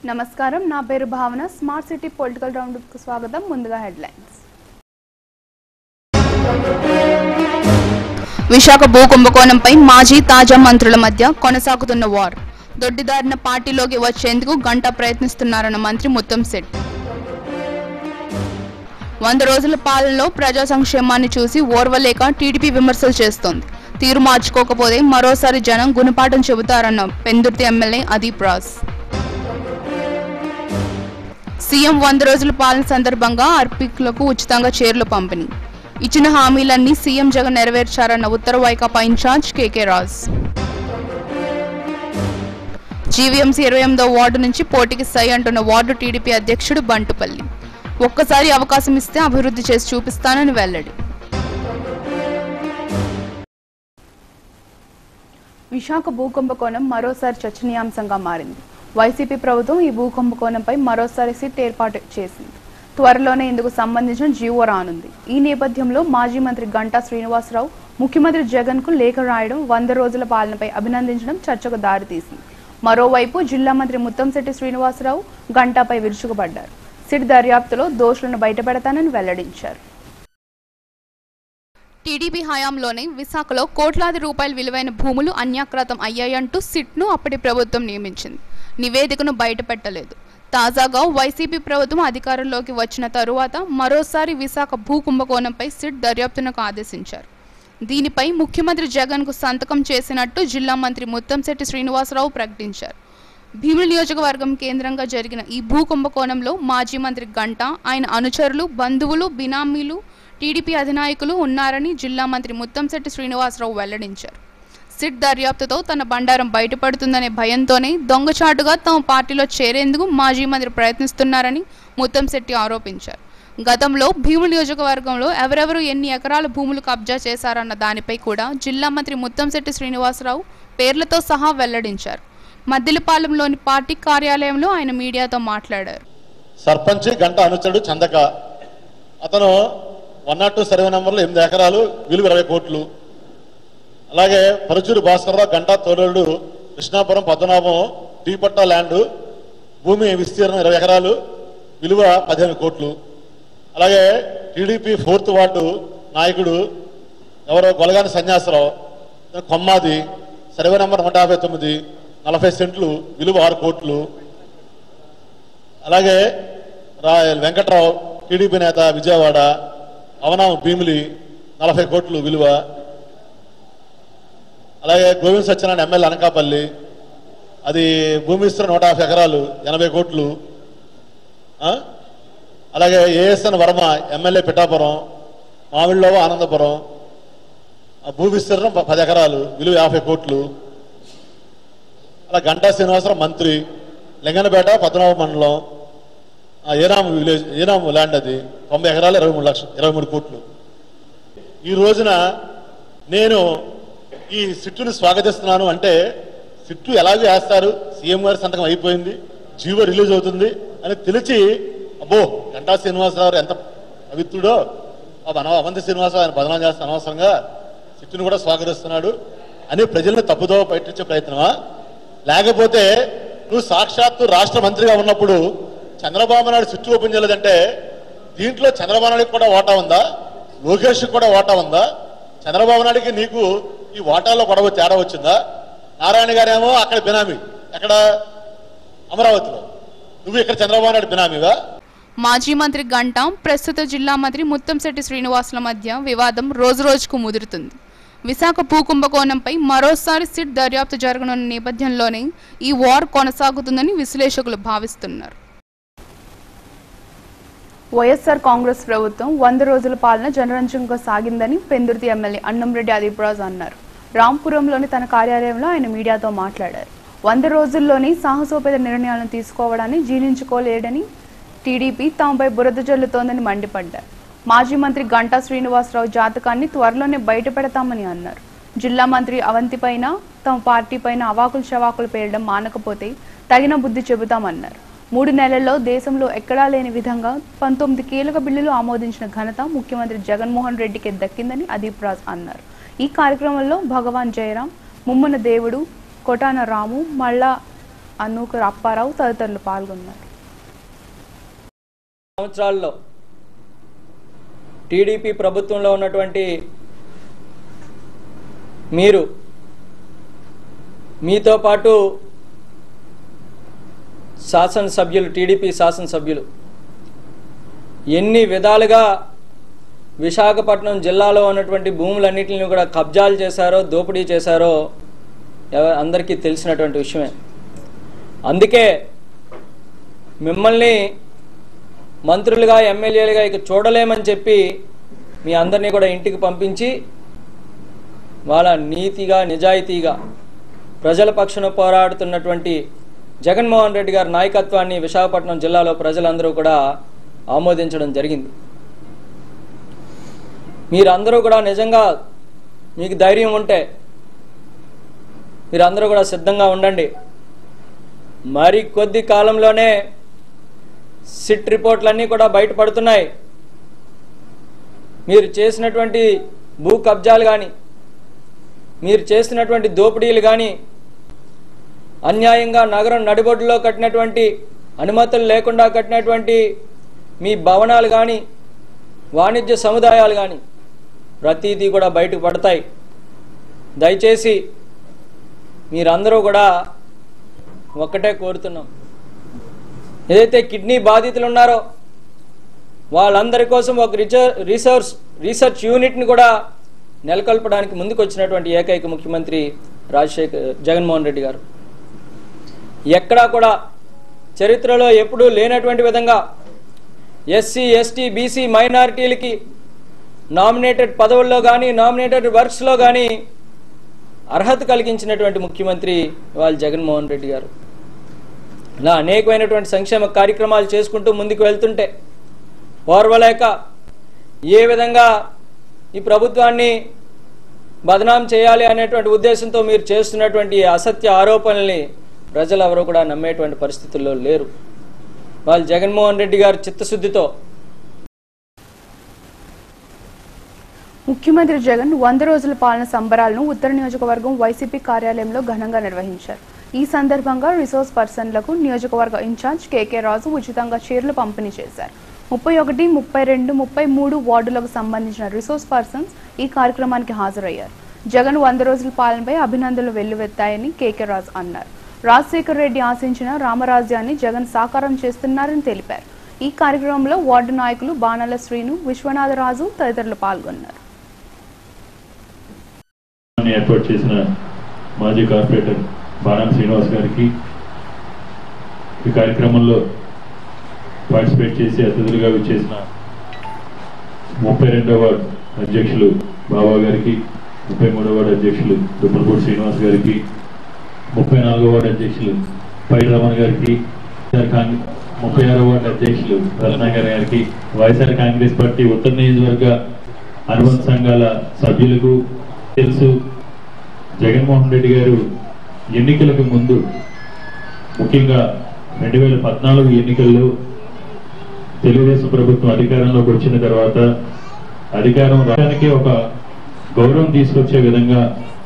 నమస్కారం నా పేరు భావన స్మార్ట్ సిటీ పొలిటికల్ రౌండ్కు స్వాగతం ముందుగా హెడ్లైన్స్ విశాఖ భూ కుంభకోణంపై మాజీ తాజా మంత్రుల మధ్య కొనసాగుతున్న వార్ దొడ్డిదారిన పార్టీలోకి వచ్చేందుకు గంట ప్రయత్నిస్తున్నారన్న మంత్రి ముత్తంశెట్టి వంద రోజుల పాలనలో ప్రజా సంక్షేమాన్ని చూసి ఓర్వలేక టీడీపీ విమర్శలు చేస్తోంది తీరు మార్చుకోకపోతే మరోసారి జనం గుణపాఠం చెబుతారన్న పెందుర్తి ఎమ్మెల్యే అదీప్ రాజ్ సీఎం వంద రోజుల పాలన సందర్భంగా అర్పికులకు ఉచితంగా చీరలు పంపిణీ ఇచ్చిన హామీలన్నీ సీఎం జగన్ నెరవేర్చారన్న ఉత్తర Vaikapa incharge KK Raj GVMC ఇరవై ఎనిమిదో వార్డు నుంచి పోటీకి సై అంటున్న వార్డు టీడీపీ అధ్యక్షుడు బంటుపల్లి ఒక్కసారి అవకాశం ఇస్తే అభివృద్ధి చేసి చూపిస్తానని వెల్లడి విశాఖ భూకుంభకోణం మరోసారి చర్చనీయాంశంగా మారింది వైసీపీ ప్రభుత్వం ఈ భూకుంభకోణంపై మరోసారి సిట్ ఏర్పాటు చేసింది త్వరలోనే ఇందుకు సంబంధించిన జీవో రానుంది ఈ నేపథ్యంలో మాజీ మంత్రి గంటా శ్రీనివాసరావు ముఖ్యమంత్రి జగన్ కు లేఖ రాయడం వంద రోజుల పాలనపై అభినందించడం చర్చకు దారితీసింది మరోవైపు జిల్లా మంత్రి ముత్తంశెట్టి శ్రీనివాసరావు గంటాపై విరుచుకుపడ్డారు సిట్ దర్యాప్తులో దోషులను బయటపెడతానని వెల్లడించారు టీడీపీ హయాంలోనే విశాఖలో కోట్లాది రూపాయల విలువైన భూములు అన్యాక్రాతం అయ్యాయంటూ సిట్ను అప్పటి ప్రభుత్వం నియమించింది నివేదికను బయటపెట్టలేదు తాజాగా వైసీపీ ప్రభుత్వం అధికారంలోకి వచ్చిన తరువాత మరోసారి విశాఖ భూ కుంభకోణంపై సిట్ దర్యాప్తునకు ఆదేశించారు దీనిపై ముఖ్యమంత్రి జగన్కు సంతకం చేసినట్టు జిల్లా మంత్రి ముత్తంశెట్టి శ్రీనివాసరావు ప్రకటించారు భీముల నియోజకవర్గం కేంద్రంగా జరిగిన ఈ భూ కుంభకోణంలో మాజీ మంత్రి గంట ఆయన అనుచరులు బంధువులు బినామీలు టీడీపీ అధినాయకులు ఉన్నారని జిల్లా మంత్రి ముత్తంశెట్టి శ్రీనివాసరావు వెల్లడించారు సిట్ దర్యాప్తుతో తన బండారం బయటపడుతుందనే భయంతోనే దొంగచాటుగా తమ పార్టీలో చేరేందుకు మాజీ మంత్రి ప్రయత్నిస్తున్నారని ముత్తంశెట్టి ఆరోపించారు గతంలో భీముల నియోజకవర్గంలో ఎవరెవరు ఎన్ని ఎకరాల భూములు కబ్జా చేశారన్న దానిపై కూడా జిల్లా మంత్రి ముత్తంశెట్టి శ్రీనివాసరావు పేర్లతో సహా వెల్లడించారు మద్దిలపాలెంలోని పార్టీ కార్యాలయంలో ఆయన మీడియాతో మాట్లాడారు సర్పంచ్ గంట అనుచరుడు చందక అతను వన్ నాట్ టూ సర్వే నెంబర్లో ఎనిమిది ఎకరాలు విలువ ఇరవై కోట్లు అలాగే పరుచూరు భాస్కర్రావు గంటా తోడలుడు కృష్ణాపురం పద్మనాభం టీపట్టా ల్యాండ్ భూమి విస్తీర్ణం ఇరవై ఎకరాలు విలువ పదిహేను కోట్లు అలాగే టీడీపీ ఫోర్త్ వార్డు నాయకుడు ఎవరో గొలగాని సన్యాసరావు ఇతను కొమ్మాది సర్వే నెంబర్ నూట యాభై తొమ్మిది నలభై సెంట్లు విలువ ఆరు కోట్లు అలాగే రా వెంకట్రావు టీడీపీ నేత విజయవాడ అవనామ భీమిలి నలభై కోట్లు విలువ అలాగే గోవింద్ సత్యనారాయణ ఎమ్మెల్యే అనకాపల్లి అది భూమి విస్తీర్ణం నూట యాభై ఎకరాలు ఎనభై కోట్లు ఆ? అలాగే ఏఎస్ఎన్ వర్మ ఎమ్మెల్యే పిఠాపురం మామిళ్ళో ఆనందపురం ఆ భూ విస్తీర్ణం ప- పది ఎకరాలు విలువ యాభై కోట్లు అలా గంటా శ్రీనివాసరావు మంత్రి లింగనపేట పద్మనాభ మండలం ఆ ఏనాము విలేజ్ ఏనాము ల్యాండ్ అది తొంభై ఎకరాలు ఇరవై మూడు లక్షలు ఇరవై మూడు కోట్లు ఈ రోజున నేను ఈ సిట్టుని స్వాగతిస్తున్నాను అంటే సిట్టు ఎలాగో వేస్తారు సీఎం గారి సంతకం అయిపోయింది జీవో రిలీజ్ అవుతుంది అని తెలిసి అబ్బో గంటా శ్రీనివాసరావు ఎంత పవిత్రుడో ఆ మన అవంతి శ్రీనివాసరావు ఆయన బదనాలు చేస్తే అనవసరంగా సిట్టుని కూడా స్వాగతిస్తున్నాడు అని ప్రజల్ని తప్పుదోవ పట్టించే ప్రయత్నమా లేకపోతే నువ్వు సాక్షాత్తు రాష్ట్ర మంత్రిగా ఉన్నప్పుడు చంద్రబాబు నాయుడు స్విచ్ ఓపెన్ చేయలేదంటే దీంట్లో చంద్రబాబు నాయుడుకి కూడా వాటా ఉందా లోకేష్ కూడా వాటా ఉందా చంద్రబాబు నాయుడికి నీకు ఈ వాటాల్లో గొడవ తేడా వచ్చిందా నారాయణ గారేమో అక్కడ బినామీ ఎక్కడ అమరావతిలో నువ్వు ఇక్కడ చంద్రబాబు నాయుడు బినామీవా మాజీ మంత్రి గంట ప్రస్తుత జిల్లా మంత్రి ముత్తంశెట్టి శ్రీనివాసుల మధ్య వివాదం రోజురోజుకు ముదురుతుంది విశాఖ భూ కుంభకోణంపై మరోసారి సిట్ దర్యాప్తు జరగనున్న నేపథ్యంలోనే ఈ వార్ కొనసాగుతుందని విశ్లేషకులు భావిస్తున్నారు వైఎస్ఆర్ కాంగ్రెస్ ప్రభుత్వం వంద రోజుల పాలన జనరంజకంగా సాగిందని పెందుర్తి ఎమ్మెల్యే అన్నంరెడ్డి అదిప్రాజ్ అన్నారు రాంపురంలోని తన కార్యాలయంలో ఆయన మీడియాతో మాట్లాడారు వంద రోజుల్లోనే సాహసోపేత నిర్ణయాలను తీసుకోవడాన్ని జీర్ణించుకోలేడని టీడీపీ తమపై బురద జల్లుతోందని మండిపడ్డారు మాజీ మంత్రి గంటా శ్రీనివాసరావు జాతకాన్ని త్వరలోనే బయటపెడతామని అన్నారు జిల్లా మంత్రి అవంతిపైన తమ పార్టీ పైన అవాకులు చవాకులు పేరడం మానకపోతే తగిన బుద్ధి చెబుతామన్నారు మూడు నెలల్లో దేశంలో ఎక్కడా లేని విధంగా పంతొమ్మిది కీలక బిల్లులు ఆమోదించిన ఘనత ముఖ్యమంత్రి జగన్మోహన్ రెడ్డికి దక్కిందని అదీప్ రాజ్ అన్నారు ఈ కార్యక్రమంలో భగవాన్ జయరాం ముమ్మన దేవుడు కొటాన రాము మళ్ళా అన్నూకర్ అప్పారావు తదితరులు పాల్గొన్నారు సంవత్సరాల్లో టీడీపీ ప్రభుత్వంలో ఉన్నటువంటి మీరు మీతో పాటు శాసనసభ్యులు టీడీపీ శాసనసభ్యులు ఎన్ని విధాలుగా విశాఖపట్నం జిల్లాలో ఉన్నటువంటి భూములన్నింటిని కూడా కబ్జాలు చేశారో దోపిడీ చేశారో ఎవ- అందరికీ తెలిసినటువంటి విషయమే అందుకే మిమ్మల్ని మంత్రులుగా ఎమ్మెల్యేలుగా ఇక చూడలేమని చెప్పి మీ అందరినీ కూడా ఇంటికి పంపించి వాళ్ళ నీతిగా నిజాయితీగా ప్రజల పక్షాన పోరాడుతున్నటువంటి జగన్మోహన్ రెడ్డి గారి నాయకత్వాన్ని విశాఖపట్నం జిల్లాలో ప్రజలందరూ కూడా ఆమోదించడం జరిగింది మీరందరూ కూడా నిజంగా మీకు ధైర్యం ఉంటే మీరందరూ కూడా సిద్ధంగా ఉండండి మరి కొద్ది కాలంలోనే సిట్ రిపోర్ట్లన్నీ కూడా బయటపడుతున్నాయి మీరు చేసినటువంటి భూ కబ్జాలు కానీ మీరు చేసినటువంటి దోపిడీలు కానీ అన్యాయంగా నగరం నడిబొడ్డులో కట్టినటువంటి అనుమతులు లేకుండా కట్టినటువంటి మీ భవనాలు కానీ వాణిజ్య సముదాయాలు కానీ ప్రతిదీ కూడా బయటకు పడతాయి దయచేసి మీరందరూ కూడా ఒక్కటే కోరుతున్నాం ఏదైతే కిడ్నీ బాధితులు ఉన్నారో వాళ్ళందరి కోసం ఒక రిచర్ రీసెర్చ్ రీసెర్చ్ యూనిట్ని కూడా నెలకొల్పడానికి ముందుకు వచ్చినటువంటి ఏకైక ముఖ్యమంత్రి రాజశేఖర్ జగన్మోహన్ రెడ్డి గారు ఎక్కడా కూడా చరిత్రలో ఎప్పుడూ లేనటువంటి విధంగా ఎస్సీ ఎస్టీ బీసీ మైనారిటీలకి నామినేటెడ్ పదవుల్లో కానీ నామినేటెడ్ వర్క్స్లో కానీ అర్హత కలిగించినటువంటి ముఖ్యమంత్రి వాళ్ళ జగన్మోహన్ రెడ్డి గారు ఇలా అనేకమైనటువంటి సంక్షేమ కార్యక్రమాలు చేసుకుంటూ ముందుకు వెళ్తుంటే ఓర్వలేక ఏ విధంగా ఈ ప్రభుత్వాన్ని బదనాం చేయాలి అనేటువంటి ఉద్దేశంతో మీరు చేస్తున్నటువంటి ఈ అసత్య ఆరోపణల్ని ప్రజలు ఎవరు కూడా నమ్మేటువంటి పరిస్థితుల్లో లేరు వాళ్ళు జగన్మోహన్ రెడ్డి గారి చిత్తశుద్ధితో ముఖ్యమంత్రి జగన్ వంద రోజుల పాలన సంబరాలను ఉత్తర నియోజకవర్గం వైసీపీ కార్యాలయంలో ఘనంగా నిర్వహించారు ఈ సందర్భంగా రిసోర్స్ పర్సన్లకు నియోజకవర్గ ఇన్ఛార్జ్ కేకే రాజు ఉచితంగా చీరలు పంపిణీ చేశారు ముప్పై ఒకటి ముప్పై రెండు ముప్పై మూడు వార్డులకు సంబంధించిన రిసోర్స్ పర్సన్స్ ఈ కార్యక్రమానికి హాజరయ్యారు జగన్ వంద రోజుల పాలనపై అభినందనలు వెల్లువెత్తాయని కేకే రాజు అన్నారు రాజశేఖర్ రెడ్డి ఆశించిన రామరాజ్యాన్ని జగన్ సాకారం చేస్తున్నారని తెలిపారు ఈ కార్యక్రమంలో వార్డు నాయకులు బాణాల శ్రీను విశ్వనాథరాజు తదితరులు పాల్గొన్నారు ని ఏర్పాటు చేసిన మాజీ కార్పొరేటర్ బాణం శ్రీనివాస్ గారికి ఈ కార్యక్రమంలో పార్టిసిపేట్ చేసి అతిథులుగా విచ్చేసిన ముప్పై రెండవ వార్డు అధ్యక్షులు బాబా గారికి ముప్పై మూడవ వార్డు అధ్యక్షులు దుప్పలపూడి శ్రీనివాస్ గారికి ముప్పై నాలుగో వార్డు అధ్యక్షులు పైడి రమణ గారికి వైఎస్ఆర్ కాంగ్రెస్ ముప్పై ఆరో వార్డు అధ్యక్షులు రత్నాకర్ గారికి వైఎస్ఆర్ కాంగ్రెస్ పార్టీ ఉత్తర నియోజకవర్గ అనుబంధ సంఘాల సభ్యులకు తెలుసు జగన్మోహన్ రెడ్డి గారు ఎన్నికలకు ముందు ముఖ్యంగా రెండు వేల పద్నాలుగు ఎన్నికల్లో తెలుగుదేశం ప్రభుత్వం అధికారంలోకి వచ్చిన తర్వాత అధికారం రావడానికి ఒక గౌరవం తీసుకొచ్చే విధంగా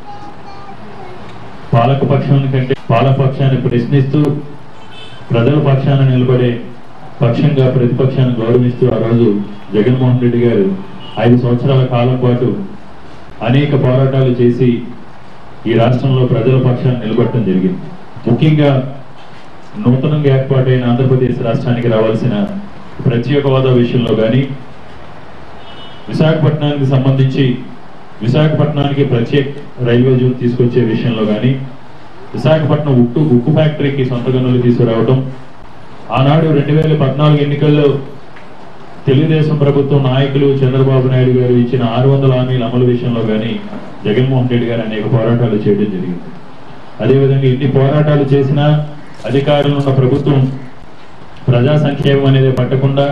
పాలక పక్షాన్ని కంటే పాలక పక్షాన్ని ప్రశ్నిస్తూ ప్రజల పక్షాన నిలబడే పక్షంగా ప్రతిపక్షాన్ని గౌరవిస్తూ ఆ రోజు జగన్మోహన్ రెడ్డి గారు ఐదు సంవత్సరాల కాలం పాటు అనేక పోరాటాలు చేసి ఈ రాష్ట్రంలో ప్రజల పక్షాన్ని నిలబడటం జరిగింది ముఖ్యంగా నూతనంగా ఏర్పాటైన ఆంధ్రప్రదేశ్ రాష్ట్రానికి రావాల్సిన ప్రత్యేక హోదా విషయంలో కానీ విశాఖపట్నానికి సంబంధించి విశాఖపట్నానికి ప్రత్యేక రైల్వే జోన్ తీసుకొచ్చే విషయంలో కానీ విశాఖపట్నం ఉక్కు ఉక్కు ఫ్యాక్టరీకి సొంత గనులు తీసుకురావడం ఆనాడు రెండు వేల పద్నాలుగు ఎన్నికల్లో తెలుగుదేశం ప్రభుత్వం నాయకులు చంద్రబాబు నాయుడు గారు ఇచ్చిన ఆరు వందల హామీల అమలు విషయంలో కానీ జగన్మోహన్ రెడ్డి గారు అనేక పోరాటాలు చేయడం జరిగింది అదేవిధంగా ఎన్ని పోరాటాలు చేసినా అధికారంలో ఉన్న ప్రభుత్వం ప్రజా సంక్షేమం అనేది పట్టకుండా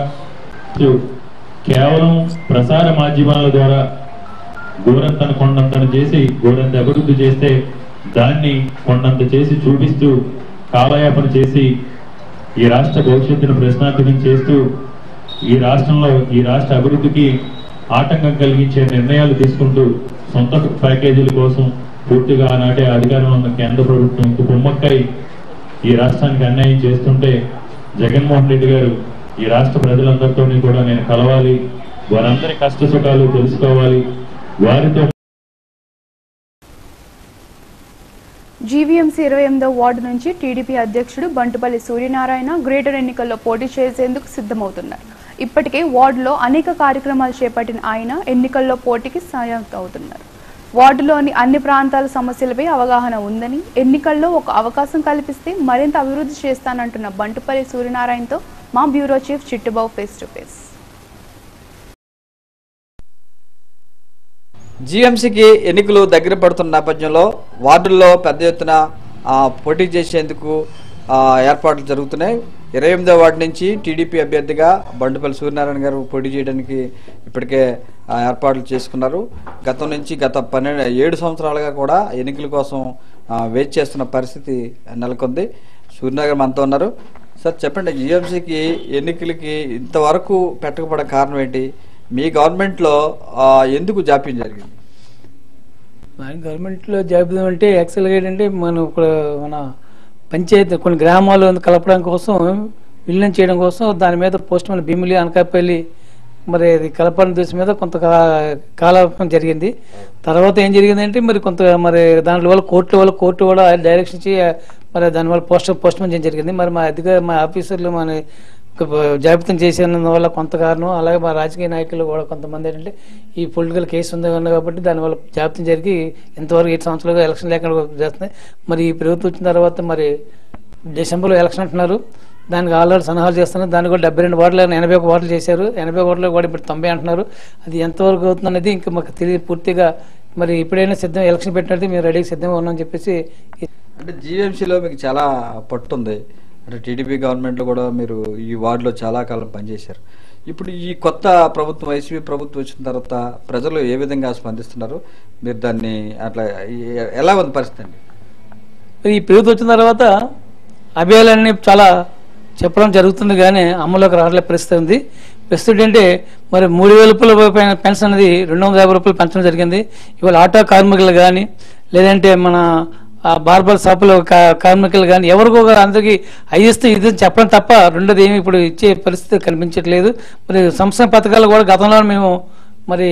కేవలం ప్రసార మాధ్యమాల ద్వారా గోరంతను కొండంతను చేసి గోరంత అభివృద్ధి చేస్తే దాన్ని కొండంత చేసి చూపిస్తూ కాలయాపన చేసి ఈ రాష్ట్ర భవిష్యత్తును ప్రశ్నార్థకం చేస్తూ ఈ రాష్ట్రంలో ఈ రాష్ట్ర అభివృద్ధికి ఆటంకం కలిగించే నిర్ణయాలు తీసుకుంటూ సొంత ప్యాకేజీల కోసం పూర్తిగా ఆనాటే అధికారంలో ఉన్న కేంద్ర ప్రభుత్వం కుమ్మక్కై ఈ రాష్ట్రానికి అన్యాయం చేస్తుంటే జగన్మోహన్ రెడ్డి గారు ఈ రాష్ట్ర ప్రజలందరితో కూడా నేను కలవాలి వారందరి కష్ట సుఖాలు తెలుసుకోవాలి వారితో జీవీఎంసీ ఇరవై ఎనిమిదో వార్డు నుంచి టీడీపీ అధ్యక్షుడు బంటుపల్లి సూర్యనారాయణ గ్రేటర్ ఎన్నికల్లో పోటీ చేసేందుకు సిద్ధమవుతున్నారు ఇప్పటికే వార్డులో అనేక కార్యక్రమాలు చేపట్టిన ఆయన ఎన్నికల్లో పోటీకి అవుతున్నారు వార్డులోని అన్ని ప్రాంతాల సమస్యలపై అవగాహన ఉందని ఎన్నికల్లో ఒక అవకాశం కల్పిస్తే మరింత అభివృద్ధి చేస్తానంటున్న బంటుపల్లి సూర్యనారాయణతో మా bureau chief Chittubabu face to face జీఎంసీకి ఎన్నికలు దగ్గర పడుతున్న నేపథ్యంలో వార్డుల్లో పెద్ద ఎత్తున ఆ, పోటీ చేసేందుకు ఆ, ఏర్పాట్లు జరుగుతున్నాయి ఇరవై ఎనిమిదో వార్డు నుంచి టీడీపీ అభ్యర్థిగా బండుపల్లి సూర్యనారాయణ గారు పోటీ చేయడానికి ఇప్పటికే ఆ, ఏర్పాట్లు చేసుకున్నారు గతం నుంచి గత పన్నెండు ఏడు సంవత్సరాలుగా కూడా ఎన్నికల కోసం ఆ, వెయిట్ చేస్తున్న పరిస్థితి నెలకొంది సూర్యనారాయణ గారు మనతో ఉన్నారు సార్ చెప్పండి జీఎంసీకి ఎన్నికలకి ఇంతవరకు పెట్టకపోవడం కారణం ఏంటి మీ గవర్నమెంట్లో ఆ, ఎందుకు జాప్యం జరిగింది మన గవర్నమెంట్లో జాబితా అంటే యాక్చువల్గా ఏంటంటే మనం ఇక్కడ మన పంచాయతీ కొన్ని గ్రామాలు కలపడం కోసం విలీనం చేయడం కోసం దాని మీద పోస్ట్ మన భీమిలి అనకాపల్లి మరి అది కలపడం దృష్టి మీద కొంత కా- కాలపం జరిగింది తర్వాత ఏం జరిగిందంటే మరి కొంత మరి దాంట్లో వల్ల కోర్టు వల్ల కోర్టు కూడా డైరెక్షన్ ఇచ్చి మరి దానివల్ల పోస్ట్ పోస్ట్ చేయడం జరిగింది మరి మా అధికార మా ఆఫీసర్లు మన జాబితం చేసినందువల్ల కొంత కారణం అలాగే మా రాజకీయ నాయకులు కూడా కొంతమంది ఏంటంటే ఈ పొలిటికల్ కేసు ఉంది కనుక కాబట్టి దానివల్ల జాబితం జరిగి ఇంతవరకు ఏడు సంవత్సరాలుగా ఎలక్షన్ లేకుండా చేస్తున్నాయి మరి ఈ ప్రభుత్వం వచ్చిన తర్వాత మరి డిసెంబర్లో ఎలక్షన్ అంటున్నారు దానికి ఆల్రెడీ సలహాలు చేస్తున్నారు దానికి కూడా డెబ్బై రెండు ఓట్లు ఎనభై ఒక ఓట్లు చేశారు ఎనభై ఓట్లు కూడా ఇప్పుడు తొంభై అంటున్నారు అది ఎంతవరకు అవుతుంది అనేది ఇంకా మాకు తెలియదు పూర్తిగా మరి ఇప్పుడైనా సిద్ధం ఎలక్షన్ పెట్టినట్టు మేము రెడీగా సిద్ధంగా ఉన్నామని చెప్పేసి అంటే జీవీఎంసీలో మీకు చాలా పట్టు ఉంది అంటే టీడీపీ గవర్నమెంట్లో కూడా మీరు ఈ వార్డులో చాలా కాలం పనిచేశారు ఇప్పుడు ఈ కొత్త ప్రభుత్వం వైసీపీ ప్రభుత్వం వచ్చిన తర్వాత ప్రజలు ఏ విధంగా స్పందిస్తున్నారు మీరు దాన్ని అట్లా ఈ- ఎలా ఉంది పరిస్థితి అండి మరి ఈ ప్రభుత్వం వచ్చిన తర్వాత అభియాలన్నీ చాలా చెప్పడం జరుగుతుంది కానీ అమల్లోకి రావట్లే పరిస్థితి ఉంది ప్రస్తుతం అంటే మరి మూడు వేల రూపాయల పైన పెన్షన్ అనేది రెండు వందల యాభై రూపాయలు పెంచడం జరిగింది ఇవాళ ఆటో కార్మికులు కానీ లేదంటే మన ఆ బార్బర్ షాపులో కా- కార్మికులు కానీ ఎవరికో ఒకరు అందరికీ అయిస్తే ఇది అని చెప్పడం తప్ప రెండోది ఏమి ఇప్పుడు ఇచ్చే పరిస్థితి కనిపించట్లేదు మరి సంక్షేమ పథకాలు కూడా గతంలో మేము మరి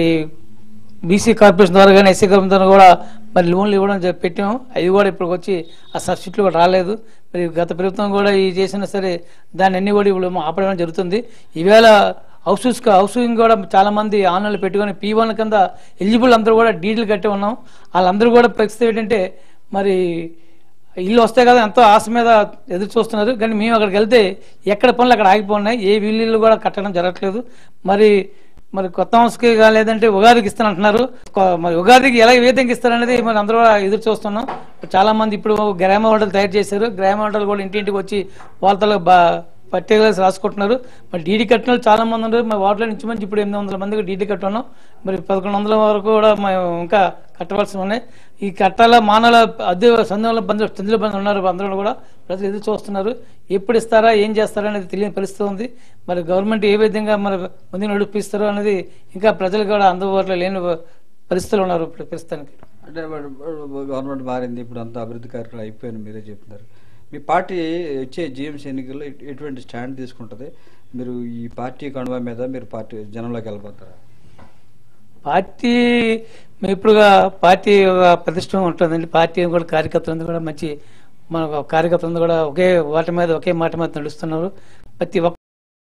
బీసీ కార్పొరేషన్ ద్వారా కానీ ఎస్సీ కార్పొరేషన్ ద్వారా కూడా మరి లోన్లు ఇవ్వడం జ- పెట్టాము అవి కూడా ఇప్పుడు వచ్చి ఆ సబ్సిడీలు కూడా రాలేదు మరి గత ప్రభుత్వం కూడా ఈ చేసినా సరే దాన్ని అన్ని కూడా ఇప్పుడు ఆపడం జరుగుతుంది ఈవేళ హౌసెస్ హౌసింగ్ కూడా చాలా మంది ఆన్లైన్లో పెట్టుకొని పీ వన్ కింద ఎలిజిబుల్ అందరూ కూడా డీడీలు కట్టి ఉన్నాం వాళ్ళందరూ కూడా పరిస్థితి ఏంటంటే మరి ఇల్లు వస్తాయి కదా ఎంతో ఆశ మీద ఎదురు చూస్తున్నారు కానీ మేము అక్కడికి వెళ్తే ఎక్కడ పనులు అక్కడ ఆగిపోఉన్నాయి ఏ ఇల్లు కూడా కట్టడం జరగట్లేదు మరి మరి కొత్త హౌస్కి గా లేదంటే ఉగాదికి ఇస్తానంటున్నారు కొ- మరి ఉగాదికి ఎలా ఏ విధంగా ఇస్తారనేది మరి అందరూ కూడా ఎదురు చూస్తున్నాం చాలా మంది ఇప్పుడు గ్రామ వంటలు తయారు చేశారు గ్రామ వంటలు కూడా ఇంటింటికి వచ్చి వాళ్ళతో బా పర్టికులర్స్ రాసుకుంటున్నారు మరి డీడీ కట్టిన వాళ్ళు చాలా మంది ఉన్నారు మరి వాటిలో నుంచి మంచి ఇప్పుడు ఎనిమిది వందల మందికి డీడీ కట్టున్నాం మరి పదకొండు వందల వరకు కూడా మేము ఇంకా కట్టవలసి ఉన్నాయి ఈ కట్టాల మానవుల అద్దె సందులో బంధు చందుల బంధువులు ఉన్నారు అందరూ కూడా ప్రజలు ఎదురు చూస్తున్నారు ఎప్పుడు ఇస్తారా ఏం చేస్తారా అనేది తెలియని పరిస్థితి ఉంది మరి గవర్నమెంట్ ఏ విధంగా మరి ముందు నడిపిస్తారో అనేది ఇంకా ప్రజలు కూడా అందుబాటులో లేని పరిస్థితులు ఉన్నారు ఇప్పుడు ప్రస్తుతానికి అంటే మరి గవర్నమెంట్ మారింది ఇప్పుడు అంతా అభివృద్ధి కార్యక్రమాలు అయిపోయాయని మీరే చెప్తున్నారు మీ పార్టీ వచ్చే జీఎంసీ ఎన్నికల్లో ఎట్- ఎటువంటి స్టాండ్ తీసుకుంటుంది మీరు ఈ పార్టీ కణువ మీద మీరు పార్టీ జనంలోకి వెళ్ళిపోతారా పార్టీ మేము ఇప్పుడుగా పార్టీ ఒక ప్రతిష్టం ఉంటుందండి పార్టీ కూడా కార్యకర్తలందరూ కూడా మంచి మన కార్యకర్తలందరూ కూడా ఒకే వాటి మీద ఒకే మాట మీద నడుస్తున్నారు ప్రతి ఒక్క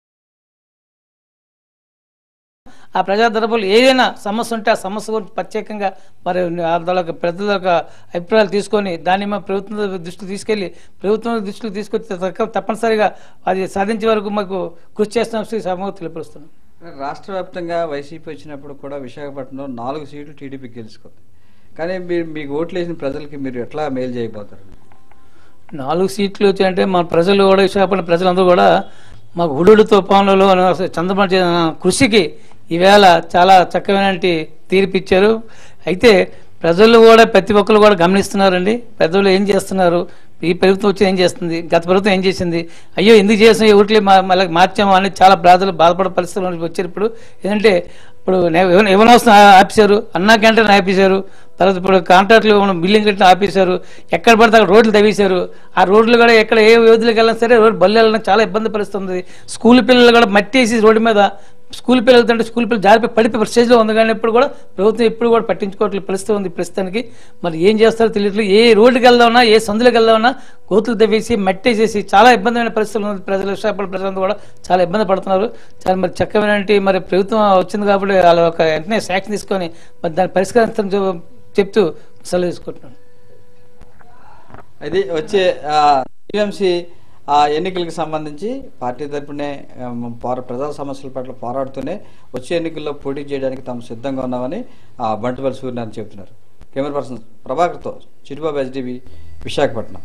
ఆ ప్రజా తరపులు ఏదైనా సమస్య ఉంటే ఆ సమస్య గురించి ప్రత్యేకంగా మరి వాళ్ళ ప్రజల యొక్క అభిప్రాయాలు తీసుకొని దాన్ని మా ప్రభుత్వం దృష్టికి తీసుకెళ్లి ప్రభుత్వం దృష్టికి తీసుకొచ్చి తప్ప- తప్పనిసరిగా అది సాధించే వరకు మాకు కృషి చేస్తున్న సమూహం తెలియపరుస్తున్నాం రాష్ట్ర వ్యాప్తంగా వైసీపీ వచ్చినప్పుడు కూడా విశాఖపట్నంలో నాలుగు సీట్లు టీడీపీ గెలుచుకుంది కానీ మీరు మీకు ఓట్లు వేసిన ప్రజలకి మీరు ఎట్లా మేలు చేయబోతారు నాలుగు సీట్లు వచ్చాయంటే మా ప్రజలు కూడా విశాఖపట్నం ప్రజలందరూ కూడా మాకు హుడుడు తుఫానులలో చంద్రబాబు చేసిన కృషికి ఈవేళ చాలా చక్కమైన తీర్పు ఇచ్చారు అయితే ప్రజలు కూడా ప్రతి ఒక్కరు కూడా గమనిస్తున్నారండి ప్రజలు ఏం చేస్తున్నారు ఈ ప్రభుత్వం వచ్చి ఏం చేస్తుంది గత ప్రభుత్వం ఏం చేసింది అయ్యో ఎందుకు చేసాం ఓట్లు మళ్ళీ మార్చాము అని చాలా బాధలు బాధపడే పరిస్థితులు వచ్చారు ఇప్పుడు ఏంటంటే ఇప్పుడు ఎవరి హౌస్ ఆపేశారు అన్నా క్యాంటీన్ ఆపేశారు తర్వాత ఇప్పుడు కాంట్రాక్ట్లు మనం బిల్డింగ్ కట్టిన ఆపేశారు ఎక్కడ పడితే అక్కడ రోడ్లు తవ్వేశారు ఆ రోడ్లు కూడా ఎక్కడ ఏ వ్యవధిలోకి వెళ్ళినా సరే రోడ్డు బళ్ళు వెళ్ళడం చాలా ఇబ్బంది పరిస్తుంది స్కూల్ పిల్లలు కూడా మట్టి వేసి రోడ్డు మీద స్కూల్ పిల్లలు వెళ్తుంటే స్కూల్ పిల్లలు జారిపోయి పడిపోయి స్టేజ్లో ఉంది కానీ ఇప్పుడు కూడా ప్రభుత్వం ఎప్పుడు కూడా పట్టించుకోవట్లేదు పరిస్థితి ఉంది ప్రస్తుతానికి మరి ఏం చేస్తారో తెలియట్లేదు ఏ రోడ్డుకి వెళ్దామన్నా ఏ సందులోకి వెళ్దామన్నా గోతులు తవ్వేసి మట్టి వేసేసి చాలా ఇబ్బందిమైన పరిస్థితులు ఉంది ప్రజలు విశాఖపట్నం ప్రజలంతా కూడా చాలా ఇబ్బంది పడుతున్నారు చాలా మరి చక్కమైనటువంటి మరి ప్రభుత్వం వచ్చింది కాబట్టి వాళ్ళ ఒక వెంటనే శాఖ తీసుకొని మరి దాన్ని పరిష్కరించడం చె- చెప్తూ సెలవు తీసుకుంటున్నాను అది వచ్చే టీఎంసీ ఆ ఎన్నికలకు సంబంధించి పార్టీ తరపునే ఆ, పోరా ప్రజా సమస్యల పట్ల పోరాడుతూనే వచ్చే ఎన్నికల్లో పోటీ చేయడానికి తాము సిద్ధంగా ఉన్నామని ఆ, బంటుపల్లి సూర్యనారాయణ చెబుతున్నారు కెమెరా పర్సన్ ప్రభాకర్తో చిట్టుబాబు ఎస్డిబి విశాఖపట్నం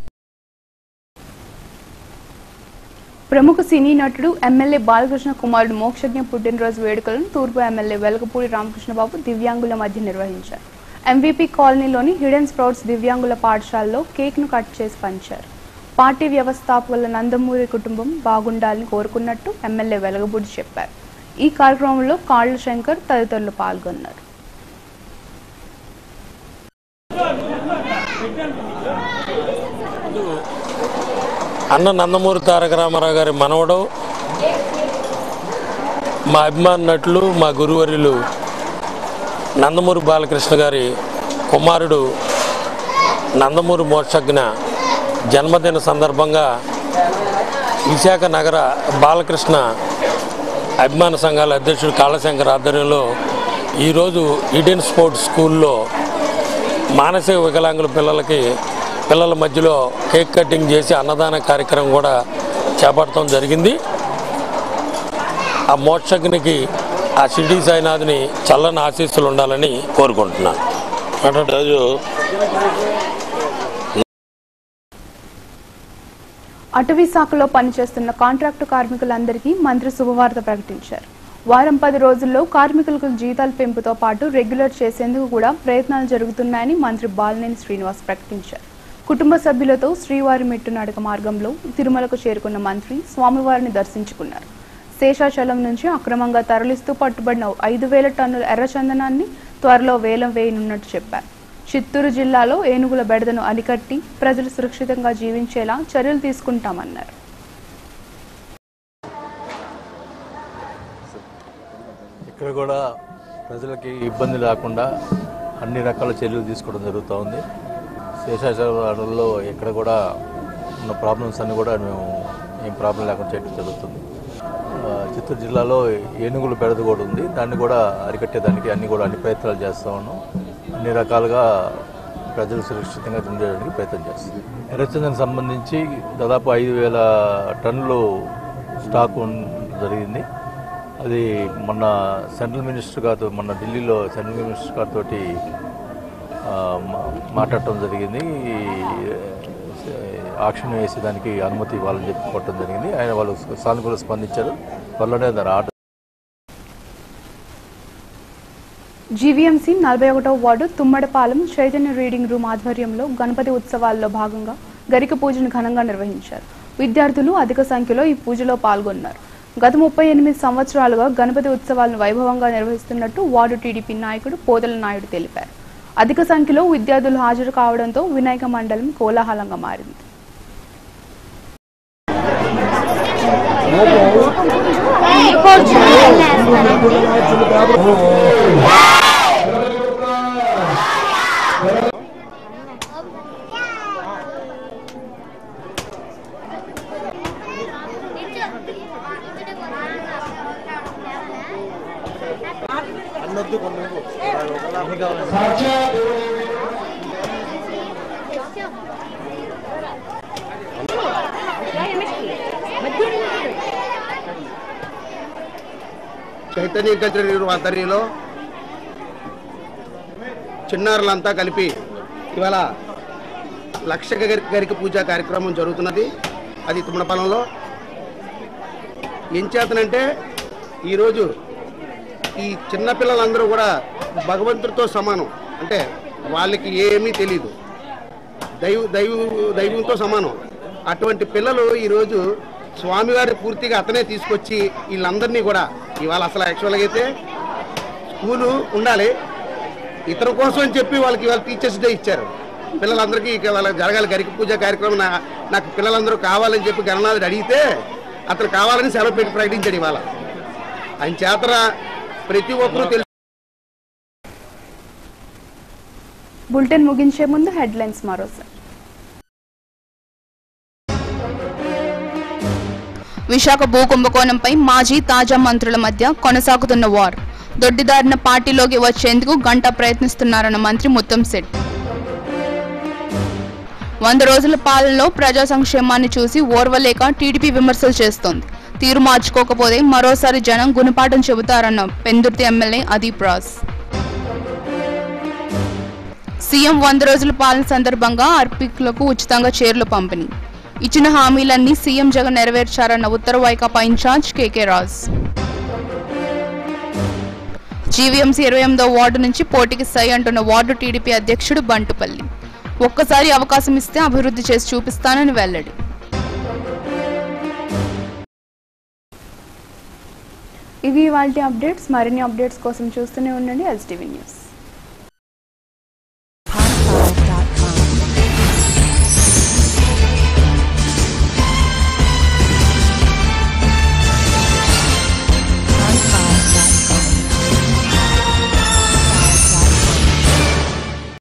ప్రముఖ సినీ నటుడు ఎమ్మెల్యే బాలకృష్ణ కుమారుడు మోక్షజ్ఞ పుట్టినరోజు వేడుకలను తూర్పు ఎమ్మెల్యే వెలగపూడి రామకృష్ణబాబు దివ్యాంగుల మధ్య నిర్వహించారు ఎంవీపీ కాలనీలోని హిడెన్ స్ప్రౌట్స్ దివ్యాంగుల పాఠశాలలో కేక్ను కట్ చేసి పంచారు పార్టీ వ్యవస్థాపకుల నందమూరి కుటుంబం బాగుండాలని కోరుకున్నట్టు ఎమ్మెల్యే వెలగపూడి చెప్పారు ఈ కార్యక్రమంలో కాళ్ళ శంకర్ తదితరులు పాల్గొన్నారు అన్న నందమూరి తారక రామారావు గారి మనవడు మా అభిమాన నటులు మా గురువర్యులు నందమూరి బాలకృష్ణ గారి కుమారుడు నందమూరి మోక్షజ్ఞ జన్మదిన సందర్భంగా విశాఖ నగర బాలకృష్ణ అభిమాన సంఘాల అధ్యక్షుడు కాళశంకర్ ఆధ్వర్యంలో ఈరోజు ఈడెన్ స్పోర్ట్స్ స్కూల్లో మానసిక వికలాంగుల పిల్లలకి పిల్లల మధ్యలో కేక్ కటింగ్ చేసి అన్నదాన కార్యక్రమం కూడా చేపట్టడం జరిగింది ఆ మోక్షగ్నికి ఆ షిరిడి సాయినాథుని చల్లని ఆశీస్సులు ఉండాలని కోరుకుంటున్నాను అటువంటి రోజు అటవీ శాఖలో పనిచేస్తున్న కాంట్రాక్టు కార్మికులందరికీ మంత్రి శుభవార్త ప్రకటించారు వారం పది రోజుల్లో కార్మికులకు జీతాల పెంపుతో పాటు రెగ్యులర్ చేసేందుకు కూడా ప్రయత్నాలు జరుగుతున్నాయని మంత్రి బాలినేని శ్రీనివాస్ ప్రకటించారు కుటుంబ సభ్యులతో శ్రీవారి మెట్టు నడక మార్గంలో తిరుమలకు చేరుకున్న మంత్రి స్వామివారిని దర్శించుకున్నారు శేషాచలం నుంచి అక్రమంగా తరలిస్తూ పట్టుబడిన ఐదు వేల టన్నుల ఎర్రచందనాన్ని త్వరలో వేలం వేయనున్నట్టు చెప్పారు చిత్తూరు జిల్లాలో ఏనుగుల బెడదను అరికట్టి ప్రజలు సురక్షితంగా జీవించేలా చర్యలు తీసుకుంటామన్నారు ఇక్కడ కూడా ప్రజలకి ఇబ్బంది లేకుండా అన్ని రకాల చర్యలు తీసుకోవడం జరుగుతూ ఉంది శేషాచలంలో ఇక్కడ కూడా ఉన్న ప్రాబ్లమ్స్ అన్ని కూడా మేము ఏం ప్రాబ్లం లేకుండా చేయడం జరుగుతుంది ఆ, చిత్తూరు జిల్లాలో ఏనుగుల బెడద కూడా ఉంది దాన్ని కూడా అరికట్టేదానికి అన్ని కూడా అన్ని ప్రయత్నాలు చేస్తూ ఉన్నాం అన్ని రకాలుగా ప్రజలు సురక్షితంగా ఉండడానికి ప్రయత్నం చేస్తుంది ఎర్రచందనం సంబంధించి దాదాపు ఐదు వేల టన్నులు స్టాక్ ఉన్- జరిగింది అది మొన్న సెంట్రల్ మినిస్టర్ గారితో మొన్న ఢిల్లీలో సెంట్రల్ మినిస్టర్ గారితో మాట్లాడటం జరిగింది ఈ, ఆక్షన్ వేసేదానికి అనుమతి ఇవ్వాలని చెప్పి కొట్టడం జరిగింది ఆయన వాళ్ళు సానుకూల స్పందించారు త్వరలోనే దాని ఆర్డర్ జీవీఎంసీ నలభై ఒకటో ward Tummadapalem Chaitanya reading room ఆధ్వర్యంలో గణపతి ఉత్సవాల్లో భాగంగా గరిక పూజను ఘనంగా నిర్వహించారు విద్యార్థులు అధిక సంఖ్యలో ఈ పూజలో పాల్గొన్నారు గత ముప్పై ఎనిమిది సంవత్సరాలుగా గణపతి ఉత్సవాలను వైభవంగా నిర్వహిస్తున్నట్టు వార్డు టీడీపీ నాయకుడు పోతల నాయుడు తెలిపారు అధిక సంఖ్యలో విద్యార్థులు హాజరు కావడంతో వినాయక మండలం కోలాహలంగా మారింది చైతన్య కల్చరల్ ఆధ్వర్యంలో చిన్నారులంతా కలిపి ఇవాళ లక్ష గరి- గరిక పూజ కార్యక్రమం జరుగుతున్నది అది తుమ్మడపాలెంలో ఏం చేతనంటే ఈరోజు ఈ చిన్నపిల్లలందరూ కూడా భగవంతుడితో సమానం అంటే వాళ్ళకి ఏమీ తెలియదు దైవ దైవ దైవంతో సమానం అటువంటి పిల్లలు ఈరోజు స్వామివారి పూర్తిగా అతనే తీసుకొచ్చి వీళ్ళందరినీ కూడా ఇవాళ అసలు యాక్చువల్గా అయితే స్కూలు ఉండాలి ఇతర కోసం అని చెప్పి వాళ్ళకి వాళ్ళ టీచర్స్ డే ఇచ్చారు పిల్లలందరికీ ఇక వాళ్ళకి జరగాలి గరిక పూజ కార్యక్రమం నా- నాకు పిల్లలందరూ కావాలని చెప్పి గణనాథుడు అడిగితే అతను కావాలని సెలవు పెట్టి ప్రకటించాడు ఇవాళ ఆయన చేతన ప్రతి ఒక్కరూ తెలుసు బులెటిన్ ముగించే ముందు హెడ్లైన్స్ మరోసారి విశాఖ భూ కుంభకోణంపై మాజీ తాజా మంత్రుల మధ్య కొనసాగుతున్న వార్ దొడ్డిదారిన పార్టీలోకి వచ్చేందుకు గంట ప్రయత్నిస్తున్నారన్న మంత్రి ముత్తంశెట్టి వంద రోజుల పాలనలో ప్రజా సంక్షేమాన్ని చూసి ఓర్వలేక టీడీపీ విమర్శలు చేస్తోంది తీరు మార్చుకోకపోతే మరోసారి జనం గుణపాఠం చెబుతారన్న పెందుర్తి ఎమ్మెల్యే అదీప్ రాజ్ సీఎం వంద రోజుల పాలన సందర్భంగా అర్పికులకు ఉచితంగా చీరలు పంపిణీ ఇచ్చిన హామీలన్నీ సీఎం జగన్ నెరవేర్చారన్న ఉత్తర Vaikapa incharge KK Raj GVMC ఇరవై ఎనిమిదో వార్డు నుంచి పోటీకి సై అంటున్న వార్డు టీడీపీ అధ్యక్షుడు బంటుపల్లి ఒక్కసారి అవకాశం ఇస్తే అభివృద్ధి చేసి చూపిస్తానని వెల్లడి ఇవి వాటి అప్డేట్స్ మరిన్ని అప్డేట్స్ కోసం చూస్తూనే ఉండండి ఎస్టీవీ న్యూస్